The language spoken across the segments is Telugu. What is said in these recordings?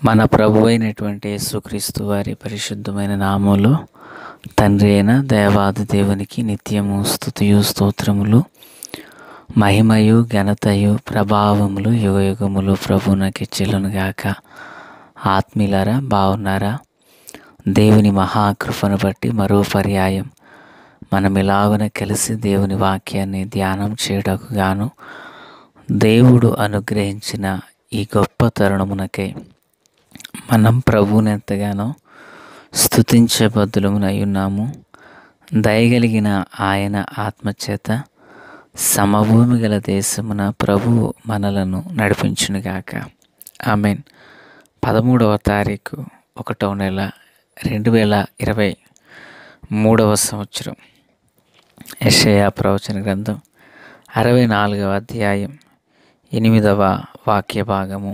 మన ప్రభు అయినటువంటి యేసుక్రీస్తు వారి పరిశుద్ధమైన నామంలో తండ్రి అయిన దేవాది దేవునికి నిత్యము స్థుతియు స్తోత్రములు మహిమయు ఘనతయు ప్రభావములు యుగయుగములు ప్రభునకి చెల్లును గాక ఆత్మీయులారా బాగున్నారా దేవుని మహాకృపను బట్టి మరో పర్యాయం మనం ఇలాగున కలిసి దేవుని వాక్యాన్ని ధ్యానం చేయటకు గాను దేవుడు అనుగ్రహించిన ఈ గొప్ప తరుణమునకై మనం ప్రభువుని ఎంతగానో స్థుతించే బద్దులమునై ఉన్నాము దయగలిగిన ఆయన ఆత్మచేత సమభూమి గల దేశమున ప్రభువు మనలను నడిపించునుగాక ఆమెన్ పదమూడవ తారీఖు ఒకటవ నెల రెండు వేల ఇరవై మూడవ సంవత్సరం యెషయా ప్రవచన గ్రంథం అరవై నాలుగవ అధ్యాయం ఎనిమిదవ వాక్య భాగము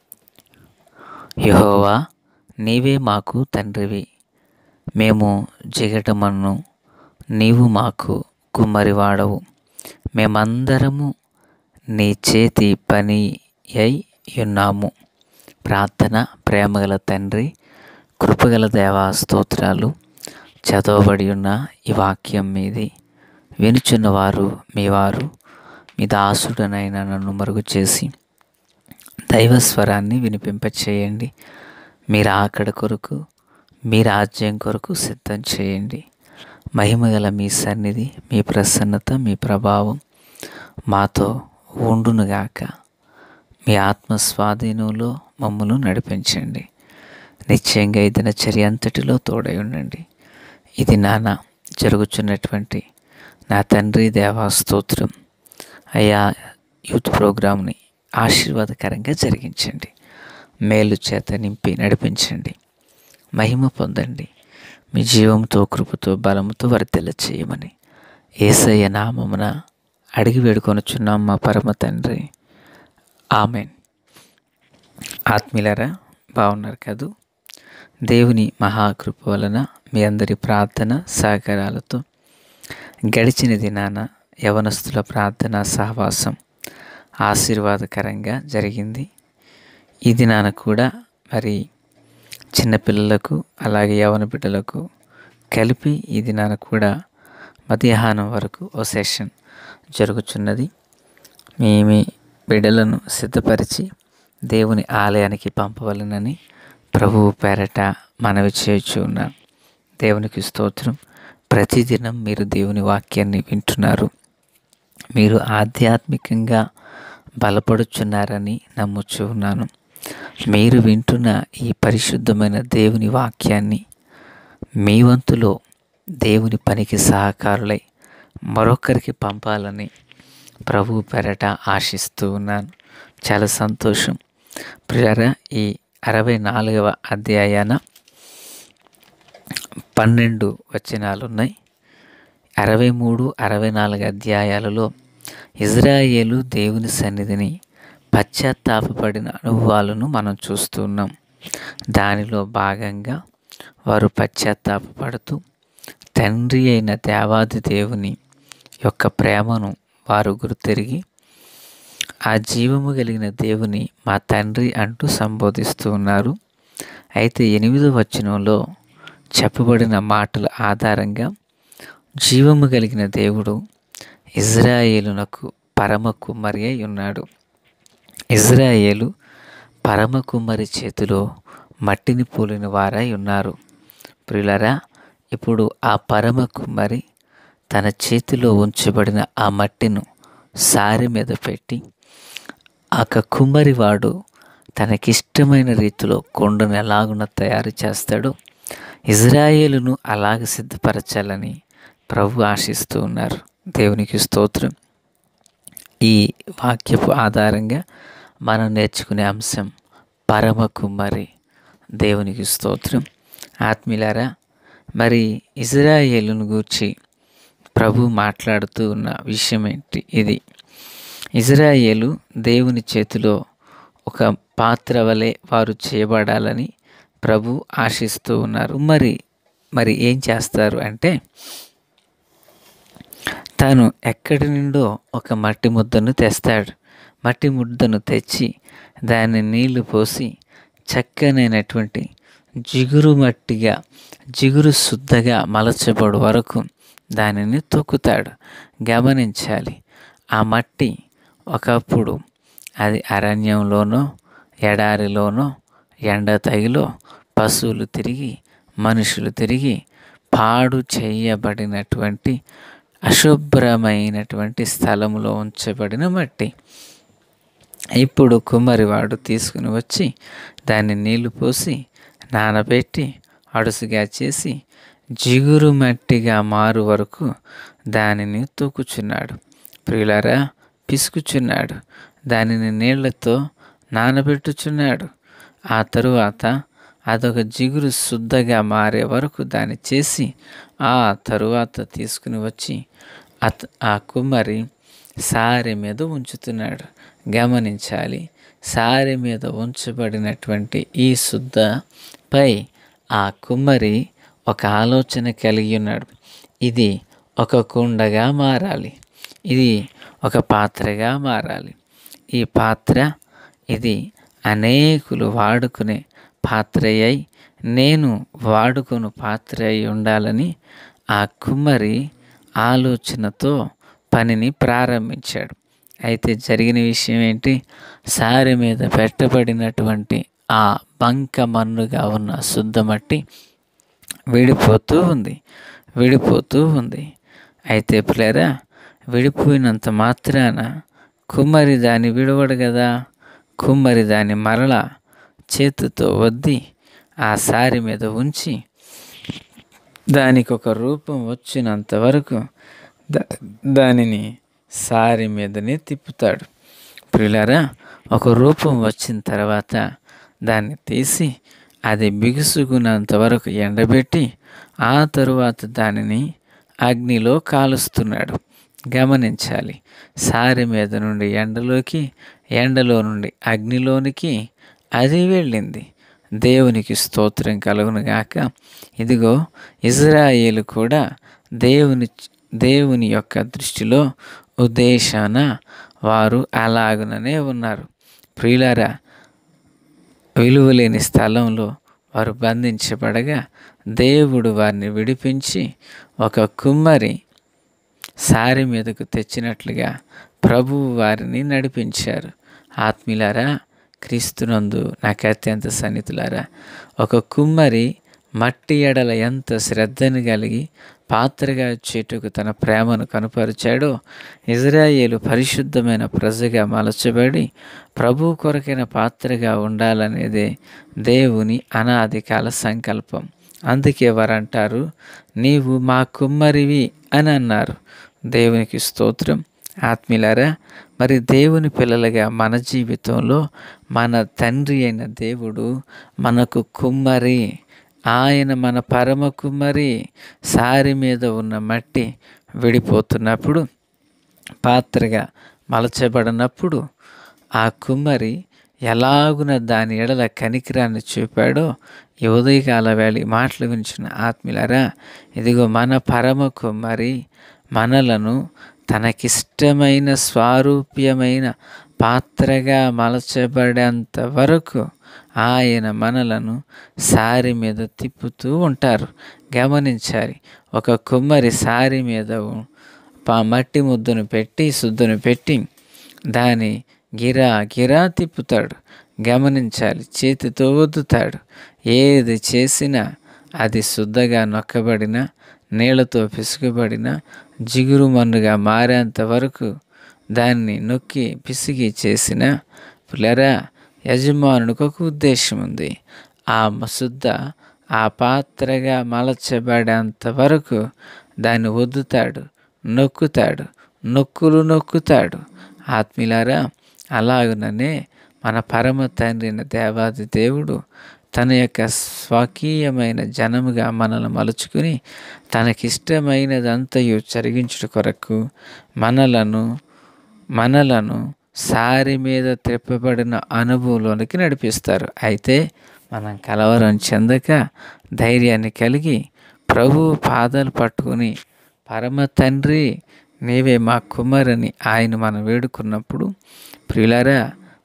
యహోవా నీవే మాకు తండ్రివి మేము జిగటమన్ను నీవు మాకు కుమ్మరివాడవు మేమందరము నీ చేతి పని అయి ఉన్నాము ప్రార్థన ప్రేమగల తండ్రి కృపగల దేవా స్తోత్రాలు చదవబడి ఉన్న ఈ వాక్యం మీది వినుచున్నవారు మీ వారు మీ దాసుడనైనా నన్ను మరుగు చేసి దైవస్వరాన్ని వినిపింపచేయండి మీరు ఆకడ కొరకు మీ రాజ్యం కొరకు సిద్ధం చేయండి మహిమగల మీ సన్నిధి మీ ప్రసన్నత మీ ప్రభావం మాతో ఉండునుగాక మీ ఆత్మ స్వాధీనంలో మమ్మను నడిపించండి నిశ్చయంగా ఈ దినచర్య అంతటిలో తోడై ఉండండి ఇది నాన్న జరుగుతున్నటువంటి నా తండ్రి దేవా స్తోత్రం అయ్యా యూత్ ప్రోగ్రామ్ని ఆశీర్వాదకరంగా జరిగించండి మేలు చేత నింపి నడిపించండి మహిమ పొందండి మీ జీవంతో కృపతో బలముతో వర్తిల్ల చేయమని ఏసయ్య నామమున అడిగి వేడుకొనుచున్నాం మా పరమ తండ్రి ఆమెన్ ఆత్మీయులారా బాగున్నారు కదూ దేవుని మహాకృప వలన మీ అందరి ప్రార్థన సహకారాలతో గడిచిన దినాన యవనస్తుల ప్రార్థన సహవాసం ఆశీర్వాదకరంగా జరిగింది ఈ దినాన కూడా మరి చిన్నపిల్లలకు అలాగే యవన బిడ్డలకు కలిపి ఈ దినాన కూడా మధ్యాహ్నం వరకు ఓ సెషన్ జరుగుతున్నది మీ మీ బిడ్డలను సిద్ధపరిచి దేవుని ఆలయానికి పంపవలనని ప్రభువు పేరట మనవి చేయొచ్చు ఉన్నాను దేవునికి స్తోత్రం ప్రతిదినం మీరు దేవుని వాక్యాన్ని వింటున్నారు మీరు ఆధ్యాత్మికంగా బలపడుచున్నారని నమ్ముచు ఉన్నాను మీరు వింటున్న ఈ పరిశుద్ధమైన దేవుని వాక్యాన్ని మీ వంతులో దేవుని పనికి సహకారులై మరొకరికి పంపాలని ప్రభు పెరట ఆశిస్తూ ఉన్నాను చాలా సంతోషం ప్రియరా ఈ అరవై నాలుగవ అధ్యాయాన పన్నెండు వచనాలు ఉన్నాయి అరవై మూడు అరవై నాలుగు అధ్యాయాలలో ఇజ్రాయేలు దేవుని సన్నిధిని పశ్చాత్తాపడిన అనుభవాలను మనం చూస్తున్నాం దానిలో భాగంగా వారు పశ్చాత్తాపడుతూ తండ్రి అయిన దేవాది దేవుని యొక్క ప్రేమను వారు గుర్తిరిగి ఆ జీవము కలిగిన దేవుని మా తండ్రి అంటూ సంబోధిస్తూ ఉన్నారు అయితే ఎనిమిదో వచనంలో చెప్పబడిన మాటల ఆధారంగా జీవము కలిగిన దేవుడు ఇజ్రాయేలునకు పరమ కుమ్మరి అయి ఉన్నాడు ఇజ్రాయేలు పరమ కుమ్మరి చేతిలో మట్టిని పూలిన వారై ఉన్నారు ప్రియులరా ఇప్పుడు ఆ పరమ కుమ్మరి తన చేతిలో ఉంచబడిన ఆ మట్టిను సారి మీద పెట్టి ఆ కుమ్మరివాడు తనకిష్టమైన రీతిలో కొండను ఎలాగున తయారు చేస్తాడో ఇజ్రాయేలును అలాగ సిద్ధపరచాలని ప్రభు ఆశిస్తూ ఉన్నారు దేవునికి స్తోత్రం ఈ వాక్యపు ఆధారంగా మనం నేర్చుకునే అంశం పరమ కుమ్మరి దేవునికి స్తోత్రం ఆత్మీయులారా మరి ఇజ్రాయేలును గూర్చి ప్రభు మాట్లాడుతూ ఉన్న విషయం ఏంటి ఇది ఇజ్రాయేలు దేవుని చేతిలో ఒక పాత్ర వలె వారు చేయబడాలని ప్రభు ఆశిస్తూ ఉన్నారు మరి మరి ఏం చేస్తారు అంటే తాను ఎక్కడి నుండో ఒక మట్టి ముద్దను తెస్తాడు మట్టి ముద్దను తెచ్చి దాన్ని నీళ్లు పోసి చక్కనైనటువంటి జిగురు మట్టిగా జిగురు శుద్ధగా మలచబడు వరకు దానిని తొక్కుతాడు గమనించాలి ఆ మట్టి ఒకప్పుడు అది అరణ్యంలోనో ఎడారిలోనో ఎండ తగిలో పశువులు తిరిగి మనుషులు తిరిగి పాడు చేయబడినటువంటి అశుభ్రమైనటువంటి స్థలంలో ఉంచబడిన మట్టి ఇప్పుడు కుమ్మరివాడు తీసుకుని వచ్చి దాన్ని నీళ్లు పోసి నానబెట్టి అడుసుగా చేసి జిగురు మట్టిగా మారు వరకు దానిని తూకుచున్నాడు ప్రియులారా పిసుకుచున్నాడు దానిని నీళ్లతో నానబెట్టుచున్నాడు ఆ తరువాత అదొక జిగురు శుద్ధగా మారే వరకు దాన్ని చేసి ఆ తరువాత తీసుకుని వచ్చి అత ఆ కుమ్మరి సారె మీద ఉంచుతున్నాడు గమనించాలి సారె మీద ఉంచబడినటువంటి ఈ శుద్ధపై ఆ కుమ్మరి ఒక ఆలోచన కలిగి ఉన్నాడు ఇది ఒక కుండగా మారాలి ఇది ఒక పాత్రగా మారాలి ఈ పాత్ర ఇది అనేకులు వాడుకునే పాత్ర అయి నేను వాడుకుని పాత్ర అయి ఉండాలని ఆ కుమ్మరి ఆలోచనతో పనిని ప్రారంభించాడు అయితే జరిగిన విషయం ఏంటి సారె మీద పెట్టబడినటువంటి ఆ బంక మన్నుగా ఉన్న శుద్ధమట్టి విడిపోతూ ఉంది విడిపోతూ ఉంది అయితే పిల్లరా విడిపోయినంత మాత్రాన కుమ్మరి దాన్ని విడవడు కదా కుమ్మరి దాన్ని మరలా చేతితో వద్ది ఆ సారి మీద ఉంచి దానికి ఒక రూపం వచ్చినంత వరకు దా దానిని సారి మీదనే తిప్పుతాడు ప్రియులారా ఒక రూపం వచ్చిన తర్వాత దాన్ని తీసి అది బిగుసుకున్నంత వరకు ఎండబెట్టి ఆ తరువాత దానిని అగ్నిలో కాలుస్తున్నాడు గమనించాలి సారి మీద నుండి ఎండలోకి ఎండలో నుండి అగ్నిలోనికి అది వెళ్ళింది దేవునికి స్తోత్రం కలుగును గాక ఇదిగో ఇజ్రాయేలు కూడా దేవుని దేవుని యొక్క దృష్టిలో ఉద్దేశాన వారు అలాగుననే ఉన్నారు ప్రియులారా విలువలేని స్థలంలో వారు బంధించబడగా దేవుడు వారిని విడిపించి ఒక కుమ్మరి సారి మీదకు తెచ్చినట్లుగా ప్రభువు వారిని నడిపించారు ఆత్మీలారా క్రీస్తునందు నాకు అత్యంత సన్నిహితులారా ఒక కుమ్మరి మట్టి ఎడల ఎంత శ్రద్ధను కలిగి పాత్రగా చేటుకు తన ప్రేమను కనుపరిచాడో ఇజ్రాయేలు పరిశుద్ధమైన ప్రజగా మలచబడి ప్రభు కొరకైన పాత్రగా ఉండాలనేదే దేవుని అనాది కాల సంకల్పం అందుకే వారు అంటారు నీవు మా కుమ్మరివి అని అన్నారు దేవునికి స్తోత్రం ఆత్మీలారా మరి దేవుని పిల్లలుగా మన జీవితంలో మన తండ్రి అయిన దేవుడు మనకు కుమ్మరి ఆయన మన పరమ కుమ్మరి సారి మీద ఉన్న మట్టి విడిపోతున్నప్పుడు పాత్రగా మలచబడినప్పుడు ఆ కుమ్మరి ఎలాగున దాని ఎడల కనికిరాన్ని చూపాడో ఈ ఉదయకాల వేళ ఈ మాటలు వించిన ఆత్మీయులారా ఇదిగో మన పరమ కుమ్మరి మనలను తనకిష్టమైన స్వారూప్యమైన పాత్రగా మలచబడేంత వరకు ఆయన మనలను సారి మీద తిప్పుతూ ఉంటారు గమనించాలి ఒక కుమ్మరి సారి మీద పా మట్టి ముద్దును పెట్టి శుద్ధును పెట్టి దాని గిరా గిరా తిప్పుతాడు గమనించాలి చేతితో వద్దుతాడు ఏది చేసినా అది శుద్ధగా నొక్కబడిన నీళ్లతో పిసుకబడిన జిగురు మన్నుగా మారేంత వరకు దాన్ని నొక్కి పిసిగి చేసిన పిల్లరా యజమానునికి ఒక ఉద్దేశం ఉంది ఆ శుద్ధ ఆ పాత్రగా మలచబడేంత వరకు దాన్ని వద్దుతాడు నొక్కుతాడు నొక్కులు నొక్కుతాడు ఆత్మీలారా అలాగుననే మన పరమ తండ్రిన దేవాది దేవుడు తన యొక్క స్వకీయమైన జనముగా మనల్ని మలుచుకుని తనకిష్టమైనదంతయు జరిగించుట కొరకు మనలను మనలను సారి మీద త్రిప్పబడిన అనుభవంలోనికి నడిపిస్తారు అయితే మనం కలవరం చెందక ధైర్యాన్ని కలిగి ప్రభు పాదాలు పట్టుకుని పరమ తండ్రి నీవే మా కుమారని ఆయన మనం వేడుకున్నప్పుడు ప్రియులారా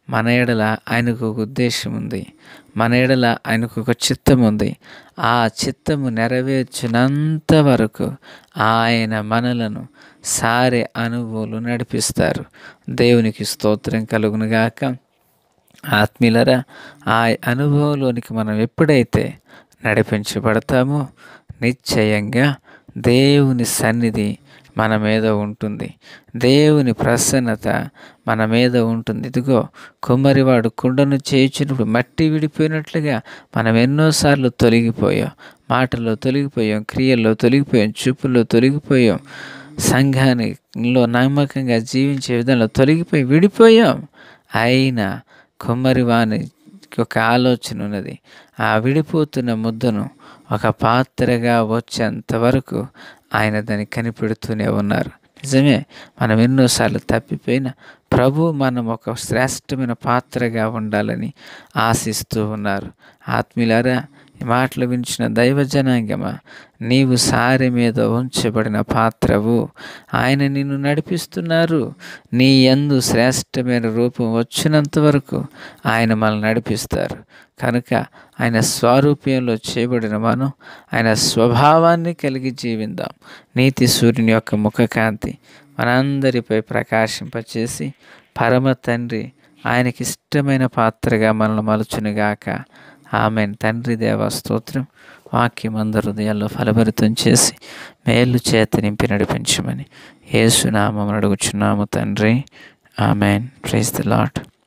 మన ఎడల ఆయనకు ఒక ఉద్దేశం ఉంది మన ఎడల ఆయనకు ఒక చిత్తం ఉంది ఆ చిత్తము నెరవేర్చినంత వరకు ఆయన మనలను సారే అనుభవాలు నడిపిస్తారు దేవునికి స్తోత్రం కలుగునుగాక ఆత్మీయులరా ఆ అనుభవంలోనికి మనం ఎప్పుడైతే నడిపించబడతామో నిశ్చయంగా దేవుని సన్నిధి మన మీద ఉంటుంది దేవుని ప్రసన్నత మన మీద ఉంటుంది ఇదిగో కుమ్మరివాడు కుండను చేయించినప్పుడు మట్టి విడిపోయినట్లుగా మనం ఎన్నోసార్లు తొలగిపోయాం మాటల్లో తొలగిపోయాం క్రియల్లో తొలగిపోయాం చూపుల్లో తొలగిపోయాం సంఘానిలో నమ్మకంగా జీవించే విధంలో తొలగిపోయి విడిపోయాం అయినా కుమ్మరివాని ఒక ఆలోచన ఉన్నది ఆ విడిపోతున్న ముద్దను ఒక పాత్రగా వచ్చేంత వరకు ఆయన దాన్ని కనిపెడుతూనే ఉన్నారు నిజమే మనం ఎన్నోసార్లు తప్పిపోయినా ప్రభు మనం ఒక శ్రేష్టమైన పాత్రగా ఉండాలని ఆశిస్తూ ఉన్నారు ఆత్మీయులారా ఈ మాటలు వించిన దైవ జనాంగమా నీవు సారి మీద ఉంచబడిన పాత్రవు ఆయన నిన్ను నడిపిస్తున్నారు నీ యందు శ్రేష్టమైన రూపం వచ్చినంత వరకు ఆయన మనల్ని నడిపిస్తారు కనుక ఆయన స్వరూప్యంలో చేయబడిన మనం ఆయన స్వభావాన్ని కలిగి జీవిందాం నీతి సూర్యుని యొక్క ముఖకాంతి మనందరిపై ప్రకాశింపచేసి పరమ తండ్రి ఆయనకి ఇష్టమైన పాత్రగా మనల్ని మలుచునుగాక ఆమె తండ్రి దేవ స్తోత్రం వాక్యం అందరి హృదయాల్లో ఫలభరితం చేసి మేలు చేత నింపి నడిపించమని ఏసునామం అడుగుచున్నాము తండ్రి ఆమెన్ ప్రైజ్ ది లాట్